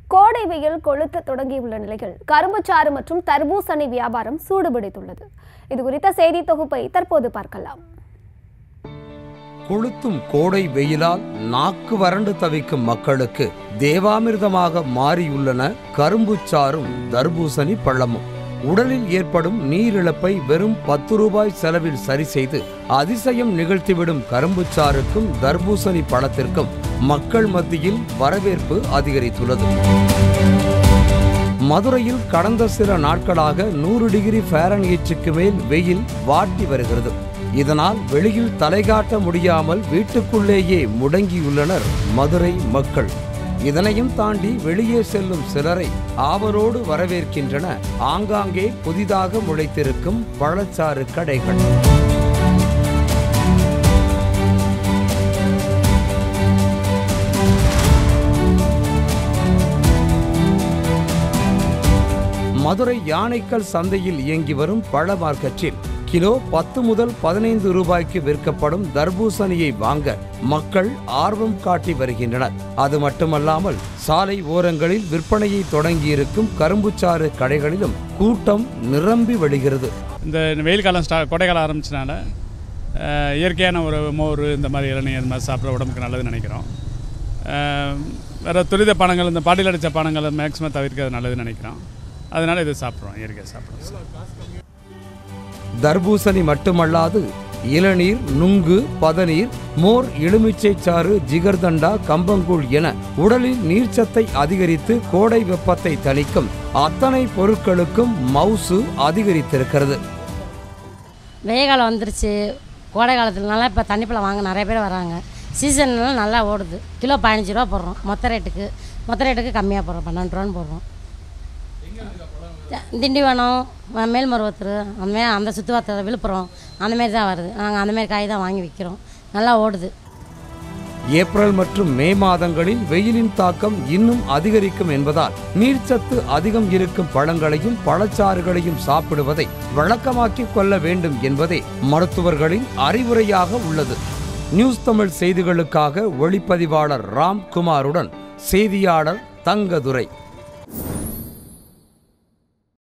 கோடை வெயில் கொளுத்த தொடங்கியுள்ள நிலையில் கரும்புச்சாறு மற்றும் தர்பூசணி வியாபாரம் சூடுபிடித்துள்ளது இது குறித்த செய்தி தொகுப்பை தற்போது பார்க்கலாம் கொளுத்தும் கோடை வெயிலால் நாக்கு வறண்டு தவிக்கும் மக்களுக்கு தேவாமிர்தமாக மாறியுள்ளன கரும்புச்சாறும் தர்பூசணி பழமும் உடலில் ஏற்படும் நீரிழப்பை வெறும் பத்து ரூபாய் செலவில் சரி செய்து அதிசயம் நிகழ்த்திவிடும் கரும்புச்சாறுக்கும் தர்பூசணி பழத்திற்கும் மக்கள் மத்தியில் வரவேற்பு அதிகரித்துள்ளது மதுரையில் கடந்த சில நாட்களாக நூறு டிகிரி ஃபாரன்ஹீட்டுக்கு மேல் வெயில் வாட்டி வருகிறது இதனால் வெளியில் தலைகாட்ட முடியாமல் வீட்டுக்குள்ளேயே முடங்கியுள்ளனர் மதுரை மக்கள் இதனையும் தாண்டி வெளியே செல்லும் சிலரை ஆவலோடு வரவேற்கின்றன ஆங்காங்கே புதிதாக முளைத்திருக்கும் பழச்சாறு கடைகள் மதுரை யானைக்கல் சந்தையில் இயங்கி வரும் பழ மார்க்கெட்டில் கிலோ பத்து முதல் பதினைந்து ரூபாய்க்கு விற்கப்படும் தர்பூசணியை வாங்க மக்கள் ஆர்வம் காட்டி வருகின்றனர் அது மட்டுமல்லாமல் சாலை ஓரங்களில் விற்பனையை தொடங்கியிருக்கும் கரும்புச்சாறு கடைகளிலும் கூட்டம் நிரம்பி வழிகிறது இந்த வெயில் காலம் ஸ்டா கோடைக்காலம் ஆரம்பிச்சனால அஹ், இயற்கையான ஒரு மோர் இந்த மாதிரி இளநீர் இந்த மாதிரி சாப்பிட்ற உடம்புக்கு நல்லதுன்னு நினைக்கிறோம் அஹ், வேற துரித பானங்கள் இந்த பாட்டில் அடித்த பானங்களை மேக்ஸிமம் தவிர்க்கிறது நல்லதுன்னு நினைக்கிறோம் அதனால இது சாப்பிட்றோம் இயற்கையாக சாப்பிட்றோம் தர்பூசணி மட்டுமல்லாது இளநீர் நுங்கு பதநீர் மோர் எலுமிச்சை சாறு ஜிகர்தண்டா கம்பங்கூழ் என உடலில் நீர்ச்சத்தை அதிகரித்து கோடை வெப்பத்தை தணிக்கும் அத்தனை பொருட்களுக்கும் மவுசு அதிகரித்திருக்கிறது வெயில் காலம் வந்துருச்சு கோடை காலத்துலனால இப்போ தண்ணிப்பழம் வாங்க நிறைய பேர் வராங்க சீசன்னால நல்லா ஓடுது கிலோ பதினஞ்சு ரூபா போடுறோம் மொத்த ரேட்டுக்கு மொத்த ரேட்டுக்கு கம்மியாக போடுறோம் பன்னெண்டு ரூபான்னு போடுறோம் தி- திண்டிவனம் ம- மேல்மருவத்தூர் அந்த மாதிரி அந்த சுற்றுவாரத்தில் விழுப்புரம் அந்த மாதிரி தான் வருது நாங்கள் அந்த மாதிரி காய் தான் வாங்கி விற்கிறோம் நல்லா ஓடுது ஏப்ரல் மற்றும் மே மாதங்களில் வெயிலின் தாக்கம் இன்னும் அதிகரிக்கும் என்பதால் நீர்ச்சத்து அதிகம் இருக்கும் பழங்களையும் பழச்சாறுகளையும் சாப்பிடுவதை வழக்கமாக்கிக் கொள்ள வேண்டும் என்பதே மருத்துவர்களின் அறிவுரையாக உள்ளது நியூஸ் தமிழ் செய்திகளுக்காக ஒளிப்பதிவாளர் ராம் குமாருடன் செய்தியாளர் தங்கதுரை